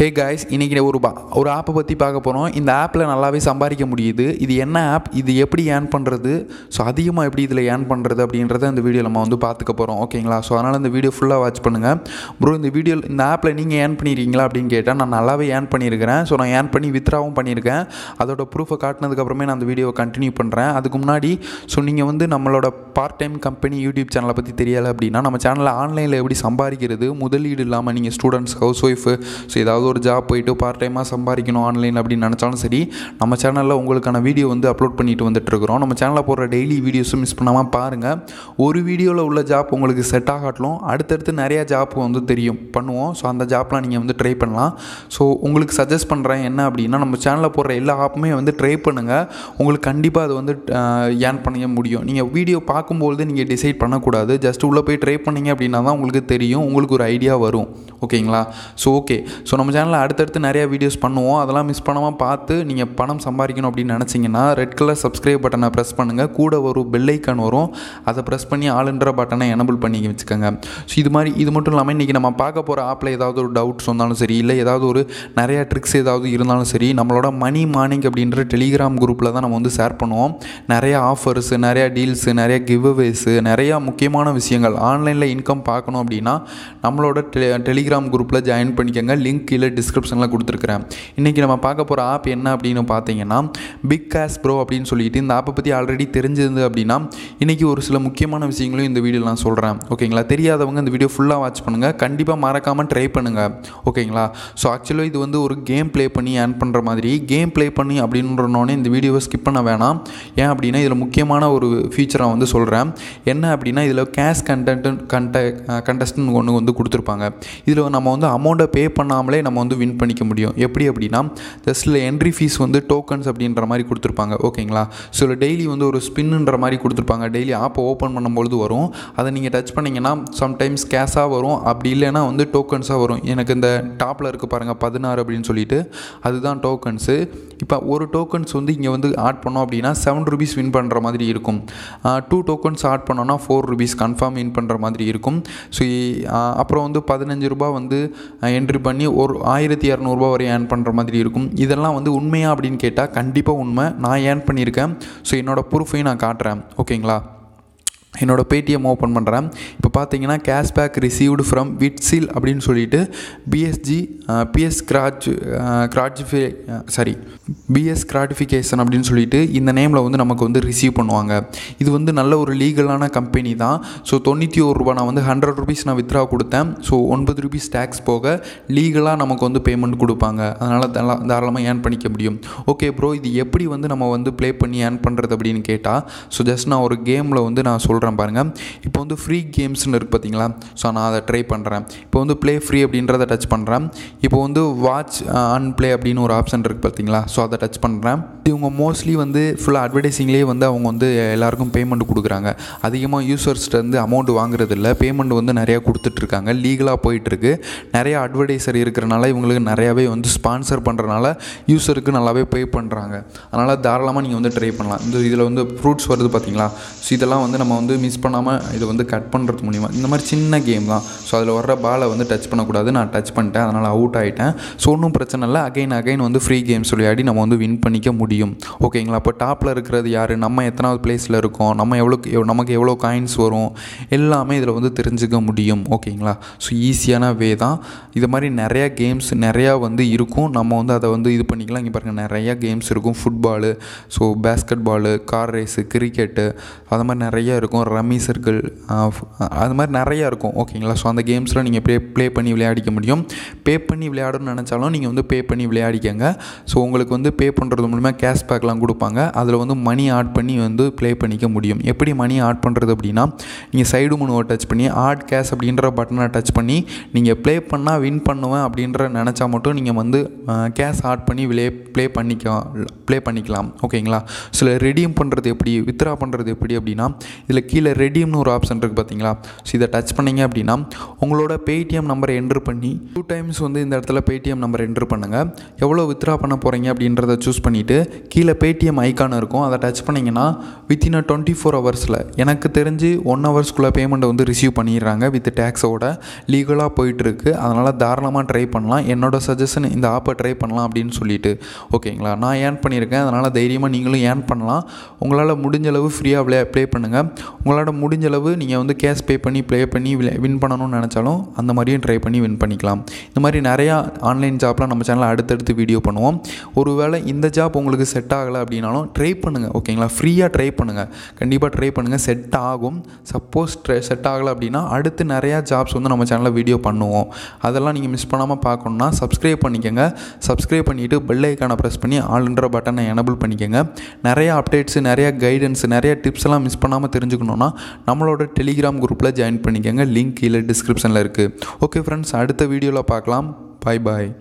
hey guys இன்றைக்கி ஒரு பா ஒரு ஆப்பை பற்றி பார்க்க போகிறோம் இந்த ஆப்பில் நல்லாவே சம்பாதிக்க முடியுது இது என்ன ஆப் இது எப்படி ஏர்ன் பண்ணுறது ஸோ அதிகமாக எப்படி இதில் ஏர்ன் பண்ணுறது அப்படின்றத இந்த வீடியோ நம்ம வந்து பார்த்துக்க போகிறோம் ஓகேங்களா ஸோ அதனால் இந்த வீடியோ ஃபுல்லாக வாட்ச் பண்ணுங்கள் ப்ரோ இந்த வீடியோ இந்த ஆப்பில் நீங்கள் ஏர்ன் பண்ணியிருக்கீங்களா அப்படின்னு கேட்டால் நான் நல்லாவே ஏர்ன் பண்ணியிருக்கிறேன் ஸோ நான் ஏர்ன் பண்ணி வித்ராவும் பண்ணியிருக்கேன் அதோட ப்ரூஃபை காட்டினதுக்கப்புறமே நான் அந்த வீடியோவை கண்டினியூ பண்ணுறேன் அதுக்கு முன்னாடி ஸோ நீங்கள் வந்து நம்மளோட பார்ட் டைம் கம்பெனி யூடியூப் சேனலை பற்றி தெரியலை அப்படின்னா நம்ம சேனலில் ஆன்லைனில் எப்படி சம்பாதிக்கிறது முதலீடு இல்லாமல் நீங்கள் ஸ்டூடெண்ட்ஸ் ஹவுஸ் ஒய்ஃபு ஸோ ஏதாவது ஒரு ஜாப் போயிட்டு பார்ட் டைமாக சம்பாதிக்கணும் ஆன்லைன் அப்படின்னு நினச்சாலும் சரி நம்ம சேனலில் உங்களுக்கான வீடியோ வந்து அப்லோட் பண்ணிட்டு வந்துட்டுருக்குறோம் நம்ம சேனலில் போடுற டெய்லி வீடியோஸும் மிஸ் பண்ணாமல் பாருங்கள் ஒரு வீடியோவில் உள்ள ஜாப் உங்களுக்கு செட் ஆகாட்டலும் அடுத்தடுத்து நிறையா ஜாப் வந்து தெரியும் பண்ணுவோம் ஸோ அந்த ஜாப்லாம் நீங்கள் வந்து ட்ரை பண்ணலாம் ஸோ உங்களுக்கு சஜஸ்ட் பண்ணுறேன் என்ன அப்படின்னா நம்ம சேனலில் போடுற எல்லா ஆப்புமே வந்து ட்ரை பண்ணுங்கள் உங்களுக்கு கண்டிப்பாக அது வந்து ஏர்ன் பண்ண முடியும் நீங்கள் வீடியோ பார்க்கும்போது நீங்கள் டிசைட் பண்ணக்கூடாது ஜஸ்ட் உள்ளே போய் ட்ரை பண்ணீங்க அப்படின்னா தான் உங்களுக்கு தெரியும் உங்களுக்கு ஒரு ஐடியா வரும் ஓகேங்களா ஸோ ஓகே ஸோ நம்ம சேனலில் அடுத்தடுத்து நிறையா வீடியோஸ் பண்ணுவோம் அதெல்லாம் மிஸ் பண்ணாமல் பார்த்து நீங்கள் பணம் சம்பாதிக்கணும் அப்படின்னு நினச்சிங்கன்னா ரெட் கலர் சப்ஸ்கிரைப் பட்டனை ப்ரெஸ் பண்ணுங்கள் கூட ஒரு பெல் ஐக்கான் வரும் அதை ப்ரெஸ் பண்ணி ஆளுன்ற பட்டனை எனபிள் பண்ணி வச்சுக்கோங்க ஸோ இது மாதிரி இது மட்டும் இல்லாமல் இன்றைக்கி நம்ம பார்க்க போகிற ஆப்பில் ஏதாவது ஒரு டவுட்ஸ் வந்தாலும் சரி இல்லை ஏதாவது ஒரு நிறையா ட்ரிக்ஸ் ஏதாவது இருந்தாலும் சரி நம்மளோட மணி மார்னிங் அப்படின்ற டெலிகிராம் குரூப்பில் தான் நம்ம வந்து ஷேர் பண்ணுவோம் நிறையா ஆஃபர்ஸு நிறையா டீல்ஸு நிறையா கிவ் அவேஸு நிறையா முக்கியமான விஷயங்கள் ஆன்லைனில் இன்கம் பார்க்கணும் அப்படின்னா நம்மளோட டெ டெலிகிராம் குரூப்பில் ஜாயின் பண்ணிக்கோங்க லிங்க் கீழே டிஸ்கிரிப்ஷனில் கொடுத்துருக்குறேன் இன்றைக்கி நம்ம பார்க்க போகிற ஆப் என்ன அப்படின்னு பார்த்தீங்கன்னா பிக் கேஷ் ப்ரோ அப்படின்னு சொல்லிட்டு இந்த ஆப்பை பற்றி ஆல்ரெடி தெரிஞ்சிருந்து அப்படின்னா இன்றைக்கி ஒரு சில முக்கியமான விஷயங்களும் இந்த வீடியோவில் நான் சொல்கிறேன் ஓகேங்களா தெரியாதவங்க இந்த வீடியோ ஃபுல்லாக வாட்ச் பண்ணுங்கள் கண்டிப்பாக மறக்காமல் ட்ரை பண்ணுங்கள் ஓகேங்களா ஸோ ஆக்சுவலாக இது வந்து ஒரு கேம் ப்ளே பண்ணி ஏர்ன் பண்ணுற மாதிரி கேம் ப்ளே பண்ணி அப்படின்றனோடனே இந்த வீடியோவை ஸ்கிப் பண்ண வேணாம் ஏன் அப்படின்னா இதில் முக்கியமான ஒரு ஃபீச்சரை வந்து சொல்கிறேன் என்ன அப்படின்னா இதில் கேஷ் கண்டென்ட் கண்ட கண்டஸ்டன் ஒன்று வந்து கொடுத்துருப்பாங்க இதில் நம்ம வந்து அமௌண்ட்டை பே பண்ணாமலே நம்ம வந்து வின் பண்ணிக்க முடியும் எப்படி அப்படின்னா ஜஸ்ட்டில் என்ட்ரி ஃபீஸ் வந்து டோக்கன்ஸ் அப்படின்ற மாதிரி கொடுத்துருப்பாங்க ஓகேங்களா ஸோ இதில் டெய்லி வந்து ஒரு ஸ்பின்னுன்ற மாதிரி கொடுத்துருப்பாங்க டெய்லி ஆப்பை ஓப்பன் பண்ணும்பொழுது வரும் அதை நீங்கள் டச் பண்ணிங்கன்னா சம்டைம்ஸ் கேஷாக வரும் அப்படி இல்லைன்னா வந்து டோக்கன்ஸாக வரும் எனக்கு இந்த டாப்பில் இருக்குது பாருங்கள் பதினாறு அப்படின்னு சொல்லிட்டு அதுதான் டோக்கன்ஸு இப்போ ஒரு டோக்கன்ஸ் வந்து இங்கே வந்து ஆட் பண்ணோம் அப்படின்னா செவன் ருபீஸ் வின் பண்ணுற மாதிரி இருக்கும் டூ டோக்கன்ஸ் ஆட் பண்ணோன்னா ஃபோர் ருபீஸ் கன்ஃபார்ம் வின் பண்ணுற மாதிரி இருக்கும் ஸோ அப்புறம் வந்து பதினஞ்சு ரூபா வந்து என்ட்ரி பண்ணி ஒரு ஆயிரத்தி இரநூறுபா வரை ஏர்ன் பண்ணுற மாதிரி இருக்கும் இதெல்லாம் வந்து உண்மையா அப்படின்னு கேட்டால் கண்டிப்பாக உண்மை நான் ஏர்ன் பண்ணியிருக்கேன் ஸோ என்னோடய ப்ரூஃபையும் நான் காட்டுறேன் ஓகேங்களா என்னோடய பேடிஎம் ஓப்பன் பண்ணுறேன் இப்போ பார்த்தீங்கன்னா கேஷ்பேக் ரிசீவ்டு ஃப்ரம் விட்ஸில் அப்படின்னு சொல்லிட்டு பிஎஸ்ஜி பிஎஸ் கிராச் கிராட்ஜிஃபை சாரி பிஎஸ் கிராட்டிஃபிகேஷன் அப்படின்னு சொல்லிட்டு இந்த நேமில் வந்து நமக்கு வந்து ரிசீவ் பண்ணுவாங்க இது வந்து நல்ல ஒரு லீகலான கம்பெனி தான் ஸோ தொண்ணூற்றி ஒரு ரூபா நான் வந்து ஹண்ட்ரட் ருபீஸ் நான் வித்ரா கொடுத்தேன் ஸோ ஒன்பது ருபீஸ் டேக்ஸ் போக லீகலாக நமக்கு வந்து பேமெண்ட் கொடுப்பாங்க அதனால் தாரா தாராளமாக ஏர்ன் பண்ணிக்க முடியும் ஓகே ப்ரோ இது எப்படி வந்து நம்ம வந்து ப்ளே பண்ணி ஏர்ன் பண்ணுறது அப்படின்னு கேட்டால் ஸோ ஜஸ்ட் நான் ஒரு கேமில் வந்து நான் சொல்கிறேன் சொல்கிறேன் பாருங்கள் இப்போ வந்து ஃப்ரீ கேம்ஸ்னு இருக்குது பார்த்தீங்களா ஸோ நான் அதை ட்ரை பண்ணுறேன் இப்போ வந்து ப்ளே ஃப்ரீ அப்படின்றத டச் பண்ணுறேன் இப்போ வந்து வாட்ச் அன் ப்ளே அப்படின்னு ஒரு ஆப்ஷன் இருக்குது பார்த்தீங்களா ஸோ அதை டச் பண்ணுறேன் இவங்க மோஸ்ட்லி வந்து ஃபுல்லாக அட்வர்டைஸிங்லேயே வந்து அவங்க வந்து எல்லாருக்கும் பேமெண்ட் கொடுக்குறாங்க அதிகமாக யூசர்ஸ்ட்டு வந்து அமௌண்ட் வாங்குறது இல்லை பேமெண்ட் வந்து நிறையா கொடுத்துட்ருக்காங்க லீகலாக போயிட்டுருக்கு நிறையா அட்வர்டைசர் இருக்கிறனால இவங்களுக்கு நிறையாவே வந்து ஸ்பான்சர் பண்ணுறனால யூசருக்கு நல்லாவே பே பண்ணுறாங்க அதனால் தாராளமாக நீங்கள் வந்து ட்ரை பண்ணலாம் இந்த இதில் வந்து ஃப்ரூட்ஸ் வருது பார்த்தீங்களா ஸோ இதெல்லாம் வந்து நம்ம வந்து மிஸ் பண்ணாமல் இதை வந்து கட் பண்ணுறது மூலிமா இந்த மாதிரி சின்ன கேம் தான் ஸோ அதில் வர்ற பாலை வந்து டச் பண்ணக்கூடாது நான் டச் பண்ணிட்டேன் அதனால் அவுட் ஆகிட்டேன் ஸோ ஒன்றும் பிரச்சனை இல்லை அகைன் அகைன் வந்து ஃப்ரீ கேம்ஸ் விளையாடி நம்ம வந்து வின் பண்ணிக்க முடியும் ஓகேங்களா இப்போ டாப்பில் இருக்கிறது யார் நம்ம எத்தனாவது பிளேஸில் இருக்கோம் நம்ம எவ்வளோ நமக்கு எவ்வளோ காயின்ஸ் வரும் எல்லாமே இதில் வந்து தெரிஞ்சுக்க முடியும் ஓகேங்களா ஸோ ஈஸியான வே தான் இது மாதிரி நிறையா கேம்ஸ் நிறையா வந்து இருக்கும் நம்ம வந்து அதை வந்து இது பண்ணிக்கலாம் இங்கே பாருங்கள் நிறையா கேம்ஸ் இருக்கும் football so basketball car race cricket அது மாதிரி நிறையா இருக்கும் ரம்மி சர்க்கிள் அது மாதிரி நிறையா இருக்கும் ஓகேங்களா ஸோ அந்த கேம்ஸில் நீங்கள் ப்ளே ப்ளே பண்ணி விளையாடிக்க முடியும் பே பண்ணி விளையாடணும்னு நினச்சாலும் நீங்கள் வந்து பே பண்ணி விளையாடிக்கங்க ஸோ உங்களுக்கு வந்து பே பண்ணுறது மூலிமா கேஷ் பேக்லாம் கொடுப்பாங்க அதில் வந்து மணி ஆட் பண்ணி வந்து ப்ளே பண்ணிக்க முடியும் எப்படி மணி ஆட் பண்ணுறது அப்படின்னா நீங்கள் சைடு மூணுவை டச் பண்ணி ஆட் கேஷ் அப்படின்ற பட்டனை டச் பண்ணி நீங்கள் ப்ளே பண்ணால் வின் பண்ணுவேன் அப்படின்ற நினச்சா மட்டும் நீங்கள் வந்து கேஷ் ஆட் பண்ணி விளே ப்ளே பண்ணிக்கலாம் ப்ளே பண்ணிக்கலாம் ஓகேங்களா சில ரெடீம் பண்ணுறது எப்படி வித்ரா பண்ணுறது எப்படி அப்படின்னா இதில் கீழே ரெடீம்னு ஒரு ஆப்ஷன் இருக்குது பார்த்தீங்களா ஸோ இதை டச் பண்ணீங்க அப்படின்னா உங்களோட பேடிஎம் நம்பரை என்ட்ரு பண்ணி டூ டைம்ஸ் வந்து இந்த இடத்துல பேடிஎம் நம்பர் என்ட்ரு பண்ணுங்கள் எவ்வளோ வித்ரா பண்ண போகிறீங்க அப்படின்றத சூஸ் பண்ணிவிட்டு கீழே பேடிஎம் ஐக்கான் இருக்கும் அதை டச் பண்ணிங்கன்னா வித்தின் அ டுவெண்ட்டி ஃபோர் ஹவர்ஸில் எனக்கு தெரிஞ்சு ஒன் ஹவர்ஸ்க்குள்ளே பேமெண்ட்டை வந்து ரிசீவ் பண்ணிடுறாங்க வித் டேக்ஸோட லீகலாக போயிட்டுருக்கு அதனால் தாராளமாக ட்ரை பண்ணலாம் என்னோட சஜஷன் இந்த ஆப்பை ட்ரை பண்ணலாம் அப்படின்னு சொல்லிட்டு ஓகேங்களா நான் ஏர்ன் பண்ணியிருக்கேன் அதனால் தைரியமாக நீங்களும் ஏர்ன் பண்ணலாம் உங்களால் முடிஞ்ச அளவு ஃப்ரீயாக ப்ளே ப்ளே பண்ணுங்கள் உங்களால் முடிஞ்ச அளவு நீங்கள் வந்து கேஷ் பே பண்ணி ப்ளே பண்ணி வின் பண்ணணும்னு நினச்சாலும் அந்த மாதிரியும் ட்ரை பண்ணி வின் பண்ணிக்கலாம் இந்த மாதிரி நிறையா ஆன்லைன் ஜாப்லாம் நம்ம சேனலில் அடுத்தடுத்து வீடியோ பண்ணுவோம் ஒருவேளை இந்த ஜாப் உங்களுக்கு செட் ஆகலை அப்படின்னாலும் ட்ரை பண்ணுங்கள் ஓகேங்களா ஃப்ரீயாக ட்ரை பண்ணுங்கள் கண்டிப்பாக ட்ரை பண்ணுங்கள் செட் ஆகும் சப்போஸ் ட்ரை செட் ஆகலை அப்படின்னா அடுத்து நிறையா ஜாப்ஸ் வந்து நம்ம சேனலில் வீடியோ பண்ணுவோம் அதெல்லாம் நீங்கள் மிஸ் பண்ணாமல் பார்க்கணுன்னா சப்ஸ்கிரைப் பண்ணிக்கோங்க சப்ஸ்கிரைப் பண்ணிவிட்டு பெல் ஐக்கானை ப்ரெஸ் பண்ணி ஆல்ன்ற பட்டனை எனபிள் பண்ணிக்கோங்க நிறைய அப்டேட்ஸு நிறைய கைடன்ஸ் நிறைய டிப்ஸ் எல்லாம் மிஸ் பண்ணாமல் தெரிஞ்சுக்கணுன்னா நம்மளோட டெலிகிராம் குரூப்பில் ஜாயின் பண்ணிக்கோங்க லிங்க் கீழே டிஸ்கிரிப்ஷனில் இருக்குது ஓகே ஃப்ரெண்ட்ஸ் அடுத்த வீடியோவில் பார்க்கலாம் பாய் பாய்